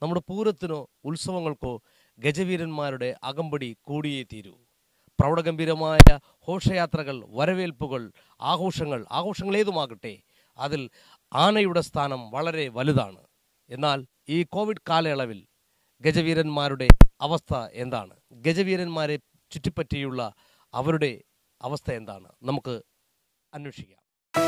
നമ്മുടെ പൂരത്തിനോ ഉത്സവങ്ങൾക്കോ ഗജവീരന്മാരുടെ അകമ്പടി കൂടിയേ തീരൂ പ്രൗഢഗംഭീരമായ ഘോഷയാത്രകൾ വരവേൽപ്പുകൾ ആഘോഷങ്ങൾ ആഘോഷങ്ങൾ ഏതുമാകട്ടെ അതിൽ ആനയുടെ സ്ഥാനം വളരെ വലുതാണ് എന്നാൽ ഈ കോവിഡ് കാലയളവിൽ ഗജവീരന്മാരുടെ അവസ്ഥ എന്താണ് ഗജവീരന്മാരെ ചുറ്റിപ്പറ്റിയുള്ള അവരുടെ അവസ്ഥ എന്താണ് നമുക്ക് അന്വേഷിക്കാം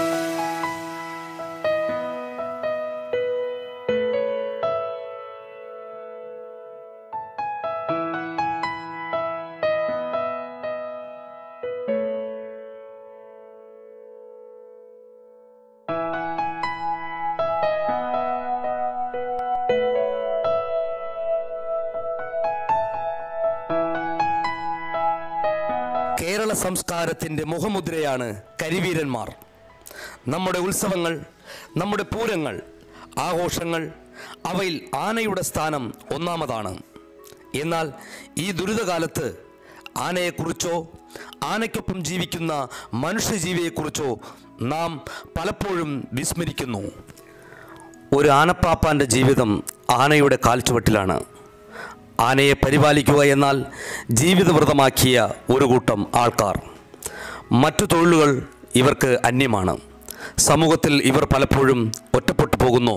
കേരള സംസ്കാരത്തിൻ്റെ മുഖമുദ്രയാണ് കരിവീരന്മാർ നമ്മുടെ ഉത്സവങ്ങൾ നമ്മുടെ പൂരങ്ങൾ ആഘോഷങ്ങൾ അവയിൽ ആനയുടെ സ്ഥാനം ഒന്നാമതാണ് എന്നാൽ ഈ ദുരിതകാലത്ത് ആനയെക്കുറിച്ചോ ആനയ്ക്കൊപ്പം ജീവിക്കുന്ന മനുഷ്യജീവിയെക്കുറിച്ചോ നാം പലപ്പോഴും വിസ്മരിക്കുന്നു ഒരു ആനപ്പാപ്പാൻ്റെ ജീവിതം ആനയുടെ കാൽച്ചുവട്ടിലാണ് ആനയെ പരിപാലിക്കുക എന്നാൽ ജീവിതവ്രതമാക്കിയ ഒരു കൂട്ടം ആൾക്കാർ മറ്റു തൊഴിലുകൾ ഇവർക്ക് അന്യമാണ് സമൂഹത്തിൽ ഇവർ പലപ്പോഴും ഒറ്റപ്പെട്ടു പോകുന്നു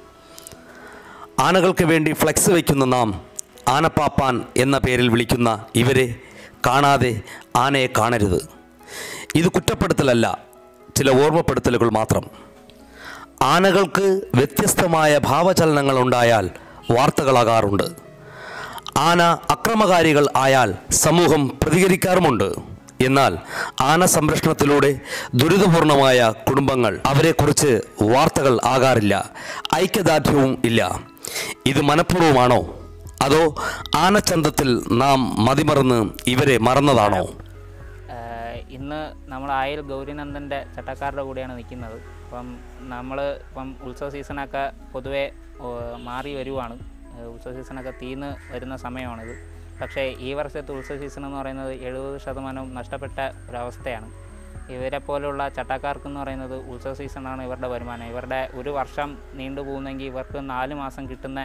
ആനകൾക്ക് വേണ്ടി ഫ്ലെക്സ് വയ്ക്കുന്ന നാം ആനപ്പാപ്പാൻ എന്ന പേരിൽ വിളിക്കുന്ന ഇവരെ കാണാതെ ആനയെ കാണരുത് ഇത് കുറ്റപ്പെടുത്തലല്ല ചില ഓർമ്മപ്പെടുത്തലുകൾ മാത്രം ആനകൾക്ക് വ്യത്യസ്തമായ ഭാവചലനങ്ങൾ ഉണ്ടായാൽ വാർത്തകളാകാറുണ്ട് ആന അക്രമകാരികൾ ആയാൽ സമൂഹം പ്രതികരിക്കാറുമുണ്ട് എന്നാൽ ആന സംരക്ഷണത്തിലൂടെ ദുരിതപൂർണമായ കുടുംബങ്ങൾ അവരെക്കുറിച്ച് വാർത്തകൾ ആകാറില്ല ഐക്യദാർഢ്യവും ഇല്ല ഇത് മനഃപൂർവ്വമാണോ അതോ ആനച്ചന്തത്തിൽ നാം മതിമറന്ന് ഇവരെ മറന്നതാണോ ആഹ് ഇന്ന് നമ്മൾ ആയിൽ ഗൗരിനന്ദൻ്റെ ചട്ടക്കാരുടെ കൂടെയാണ് നിൽക്കുന്നത് അപ്പം നമ്മൾ ഇപ്പം ഉത്സവ സീസണൊക്കെ പൊതുവേ ഓ, മാറി വരുവാണ് ഏഹ് ഉത്സവ സീസണൊക്കെ തീർന്ന് വരുന്ന സമയമാണിത് പക്ഷേ ഈ വർഷത്തെ ഉത്സവ സീസൺ എന്ന് പറയുന്നത് എഴുപത് ശതമാനവും നഷ്ടപ്പെട്ട ഒരവസ്ഥയാണ് ഇവരെ പോലുള്ള ചട്ടക്കാർക്കെന്ന് പറയുന്നത് ഉത്സവ സീസണാണ് ഇവരുടെ വരുമാനം ഇവരുടെ ഒരു വർഷം നീണ്ടു പോകുന്നെങ്കിൽ ഇവർക്ക് നാല് മാസം കിട്ടുന്ന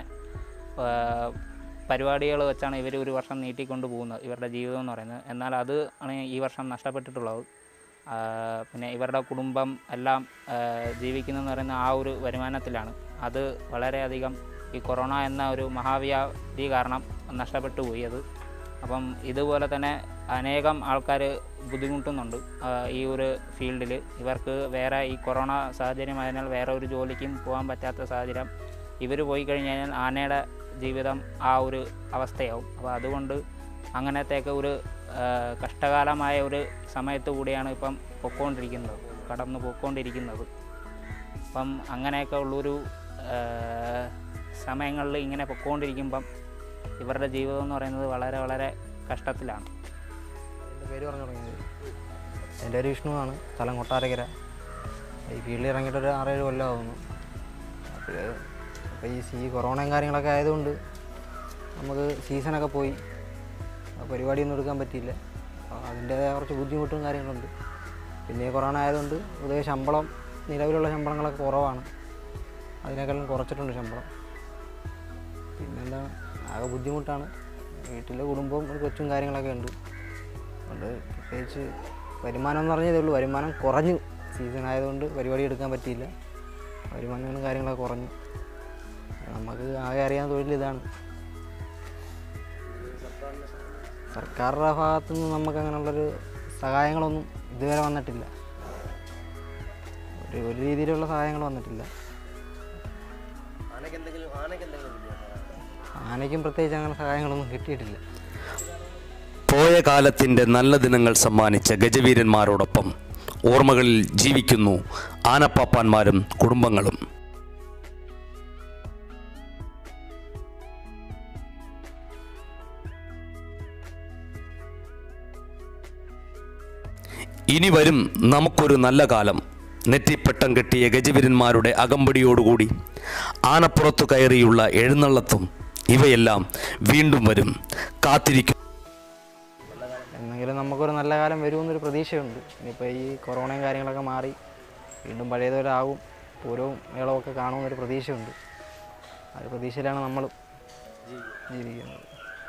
പരിപാടികൾ വെച്ചാണ് ഇവർ ഒരു വർഷം നീട്ടിക്കൊണ്ട് പോകുന്നത് ഇവരുടെ ജീവിതം എന്ന് പറയുന്നത് എന്നാൽ അത് ആണ് ഈ വർഷം നഷ്ടപ്പെട്ടിട്ടുള്ളത് ആ, പിന്നെ ഇവരുടെ കുടുംബം എല്ലാം ആ, ജീവിക്കുന്നതെന്ന് പറയുന്ന ആ ഒരു വരുമാനത്തിലാണ് അത് വളരെയധികം ഈ കൊറോണ എന്ന ഒരു മഹാവ്യാധി കാരണം നഷ്ടപ്പെട്ടു പോയി അത് അപ്പം ഇതുപോലെ തന്നെ അനേകം ആൾക്കാർ ബുദ്ധിമുട്ടുന്നുണ്ട് ആ, ഈ ഒരു ഫീൽഡിൽ ഇവർക്ക് വേറെ ഈ കൊറോണ സാഹചര്യമായതിനാൽ വേറെ ഒരു ജോലിക്കും പോകാൻ പറ്റാത്ത സാഹചര്യം ഇവർ പോയി കഴിഞ്ഞ് കഴിഞ്ഞാൽ ആനയുടെ ജീവിതം ആ ഒരു അവസ്ഥയാവും അപ്പോൾ അതുകൊണ്ട് അങ്ങനത്തെയൊക്കെ ഒരു ആ, കഷ്ടകാലമായ ഒരു സമയത്ത് കൂടിയാണ് ഇപ്പം പൊക്കോണ്ടിരിക്കുന്നത് കടന്നു പോയിക്കൊണ്ടിരിക്കുന്നത് അപ്പം അങ്ങനെയൊക്കെ ഉള്ളൊരു ആ, സമയങ്ങളിൽ ഇങ്ങനെ പൊക്കോണ്ടിരിക്കുമ്പം ഇവരുടെ ജീവിതം എന്ന് പറയുന്നത് വളരെ വളരെ കഷ്ടത്തിലാണ് എൻ്റെ പേര് പറഞ്ഞു തുടങ്ങിയത് എൻ്റെ പേര് വിഷ്ണുവാണ് സ്ഥലം കൊട്ടാരക്കര ഈ ഫീൽഡിൽ ഇറങ്ങിയിട്ട് ഒരു ആറേഴ് കൊല്ലമാകുന്നു അപ്പോൾ അപ്പോൾ ഈ സീ കൊറോണയും കാര്യങ്ങളൊക്കെ ആയതുകൊണ്ട് നമുക്ക് സീസണൊക്കെ പോയി ആ പരിപാടിയൊന്നും എടുക്കാൻ പറ്റിയില്ല അപ്പോൾ അതിൻ്റേതായ കുറച്ച് ബുദ്ധിമുട്ടും കാര്യങ്ങളുണ്ട് പിന്നെ ഈ കൊറോണ ആയതുകൊണ്ട് പൊതുവെ ശമ്പളം നിലവിലുള്ള ശമ്പളങ്ങളൊക്കെ കുറവാണ് അതിനേക്കാളും കുറച്ചിട്ടുണ്ട് ശമ്പളം പിന്നെന്താ ആകെ ബുദ്ധിമുട്ടാണ് വീട്ടിലെ കുടുംബവും ഒരു കൊച്ചും കാര്യങ്ങളൊക്കെ ഉണ്ട് അതുകൊണ്ട് പ്രത്യേകിച്ച് വരുമാനം എന്ന് പറഞ്ഞതേ ഉള്ളൂ വരുമാനം കുറഞ്ഞു സീസൺ ആയതുകൊണ്ട് പരിപാടി എടുക്കാൻ പറ്റിയില്ല വരുമാനങ്ങളും കാര്യങ്ങളൊക്കെ കുറഞ്ഞു നമുക്ക് ആകെ അറിയാവുന്ന തൊഴിൽ ഇതാണ് സർക്കാരുടെ ഭാഗത്തു നിന്ന് നമുക്ക് അങ്ങനെയുള്ളൊരു സഹായങ്ങളൊന്നും ഇതുവരെ വന്നിട്ടില്ല ഒരു ഒരു രീതിയിലുള്ള സഹായങ്ങൾ വന്നിട്ടില്ല ആനയ്ക്കും പ്രത്യേകിച്ച് അങ്ങനെ സഹായങ്ങളൊന്നും കിട്ടിയിട്ടില്ല പോയ കാലത്തിൻ്റെ നല്ല ദിനങ്ങൾ സമ്മാനിച്ച ഗജവീരന്മാരോടൊപ്പം ഓർമ്മകളിൽ ജീവിക്കുന്നു ആനപ്പാപ്പാന്മാരും കുടുംബങ്ങളും ഇനി വരും നമുക്കൊരു നല്ല കാലം നെറ്റിപ്പട്ടം കെട്ടിയ ഗജവീരന്മാരുടെ അകമ്പടിയോടുകൂടി ആനപ്പുറത്തു കയറിയുള്ള എഴുന്നള്ളത്തും ഇവയെല്ലാം വീണ്ടും വരും കാത്തിരിക്കും എന്നെങ്കിലും നമുക്കൊരു നല്ല കാലം വരുമെന്നൊരു പ്രതീക്ഷയുണ്ട് ഇനിയിപ്പോൾ ഈ കൊറോണയും കാര്യങ്ങളൊക്കെ മാറി വീണ്ടും പഴയതുപോലെ ആവും പൂരവും മേളവും ഒക്കെ കാണുമെന്നൊരു പ്രതീക്ഷയുണ്ട് ആ ഒരു പ്രതീക്ഷയിലാണ് നമ്മൾ ജീവിക്കുന്നത്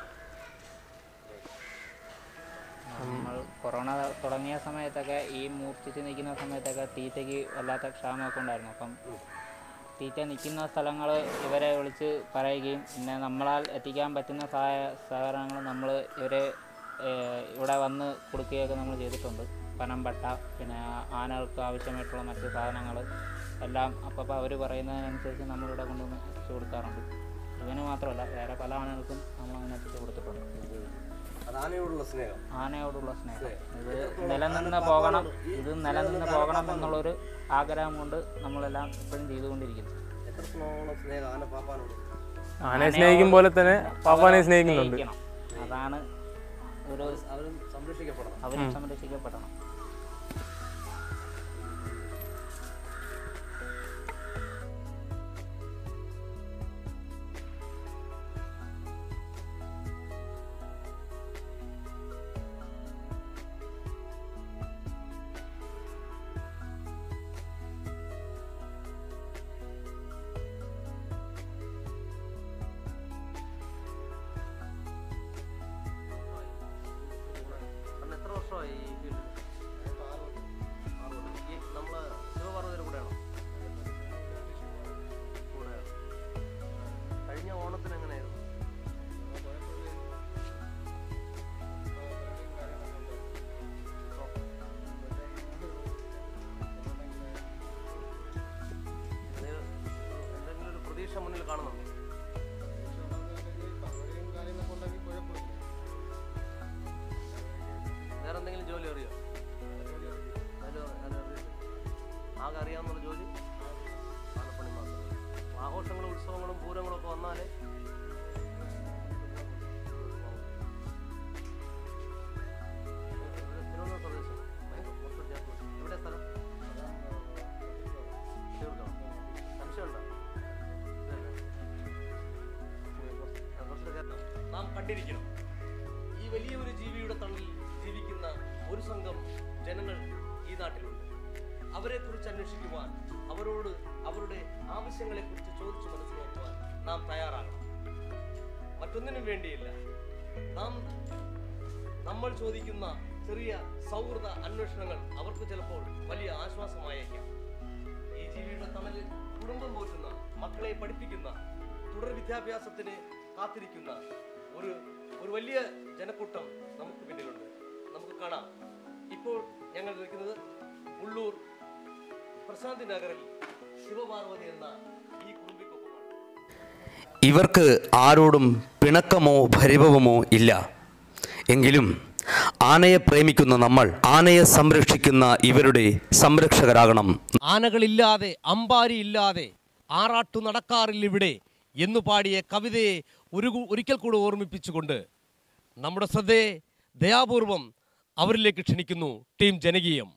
നമ്മൾ കൊറോണ തുടങ്ങിയ സമയത്തൊക്കെ ഈ മൂർച്ഛിച്ച് നിൽക്കുന്ന സമയത്തൊക്കെ തീറ്റയ്ക്ക് വല്ലാത്ത ക്ഷാമമൊക്കെ ഉണ്ടായിരുന്നു അപ്പം തീറ്റ നിൽക്കുന്ന സ്ഥലങ്ങൾ ഇവരെ വിളിച്ച് പറയുകയും പിന്നെ നമ്മളാൽ എത്തിക്കാൻ പറ്റുന്ന സഹായ സഹകരണങ്ങൾ നമ്മൾ ഇവരെ ഏഹ്, ഇവിടെ വന്ന് കൊടുക്കുകയൊക്കെ നമ്മൾ ചെയ്തിട്ടുണ്ട് പനമ്പട്ട പിന്നെ ആനകൾക്ക് ആവശ്യമായിട്ടുള്ള മറ്റ് സാധനങ്ങൾ എല്ലാം അപ്പം അവർ പറയുന്നതിനനുസരിച്ച് നമ്മളിവിടെ കൊണ്ടുവന്ന് എത്തിച്ചു കൊടുക്കാറുണ്ട് ഇവന് മാത്രമല്ല വേറെ പല ആനകൾക്കും നമ്മൾ അങ്ങനെ എത്തിച്ചു കൊടുത്തിട്ടുണ്ട് ആനയോടുള്ള സ്നേഹം ആനയോടുള്ള സ്നേഹം ഇത് നിലനിന്ന് പോകണം ഇത് നിലനിന്ന് പോകണം എന്നുള്ളൊരു ആഗ്രഹം കൊണ്ട് നമ്മളെല്ലാം ഇപ്പോഴും ചെയ്തുകൊണ്ടിരിക്കുന്നു എത്രത്തോളം സ്നേഹം ആന പാപ്പാനോട് ആനയെ സ്നേഹിക്കും പോലെ തന്നെ പാപ്പാനെ സ്നേഹിക്കുന്നുണ്ട് സ്നേഹിക്കണം. അതാണ് ഒരു അവരും സംരക്ഷിക്കപ്പെടണം അവരും സംരക്ഷിക്കപ്പെടണം അന്ന് എത്ര വർഷമായി ഈ ഫീൽഡിൽ ഈ നമ്മളെ ശിവപാർവതിയുടെ കൂടെയാണോ കൂടെയാണ് കഴിഞ്ഞ ഓണത്തിന് എങ്ങനെയായിരുന്നു ഇത് എന്തെങ്കിലും ഒരു പ്രതീക്ഷ മുന്നിൽ കാണുന്നുണ്ടോ വേറെ എന്തെങ്കിലും ജോലി അറിയോ അതില് അത് അറിയില്ല. ആകെ അറിയാവുന്ന ജോലി ആലപ്പണി മാത്രം ആഘോഷങ്ങളും ഉത്സവങ്ങളും പൂരങ്ങളും ഒക്കെ വന്നാലേ തിരുവനന്തപുരം സ്വദേശം ഭയങ്കര കുറച്ച് വ്യത്യാസം. എവിടെയാ സ്ഥലം തീർക്കണം സംശയമുണ്ടോ ഇല്ലല്ലേ? കുറച്ച് കുറച്ച് കേട്ടോ. നാം കണ്ടിരിക്കണം ഈ വലിയ ഒരു ജീവിയുടെ തണലിൽ ജീവിക്കുന്ന ഒരു സംഘം ജനങ്ങൾ ഈ നാട്ടിലുണ്ട് അവരെ കുറിച്ച് അന്വേഷിക്കുവാൻ അവരോട് അവരുടെ ആവശ്യങ്ങളെ കുറിച്ച് ചോദിച്ചു മനസ്സിലാക്കുവാൻ നാം തയ്യാറാകണം മറ്റൊന്നിനും വേണ്ടിയില്ല നാം നമ്മൾ ചോദിക്കുന്ന ചെറിയ സൗഹൃദ അന്വേഷണങ്ങൾ അവർക്ക് ചിലപ്പോൾ വലിയ ആശ്വാസമായേക്കാം ഈ ജീവിയുടെ തണലിൽ കുടുംബം പോറ്റുന്ന മക്കളെ പഠിപ്പിക്കുന്ന തുടർ വിദ്യാഭ്യാസത്തിന് കാത്തിരിക്കുന്ന ഒരു ഒരു വലിയ ജനക്കൂട്ടം നമുക്ക് പിന്നിലുണ്ട് നമുക്ക് കാണാം ഇപ്പോൾ ഞങ്ങൾ നിൽക്കുന്നത് ഉള്ളൂർ പ്രശാന്തി നഗറിൽ ശിവപാർവതി എന്ന ഈ കുടുംബിക്കൊപ്പമാണ് ഇവർക്ക് ആരോടും പിണക്കമോ പരിഭവമോ ഇല്ല എങ്കിലും ആനയെ പ്രേമിക്കുന്ന നമ്മൾ ആനയെ സംരക്ഷിക്കുന്ന ഇവരുടെ സംരക്ഷകരാകണം ആനകളില്ലാതെ അമ്പാരിയില്ലാതെ ആറാട്ടു നടക്കാറില്ലിവിടെ എന്നു പാടിയ കവിതയെ ഒരു കു- ഒരിക്കൽ കൂടെ ഓർമ്മിപ്പിച്ചുകൊണ്ട് നമ്മുടെ ശ്രദ്ധയെ ദയാപൂർവം അവരിലേക്ക് ക്ഷണിക്കുന്നു ടീം ജനകീയം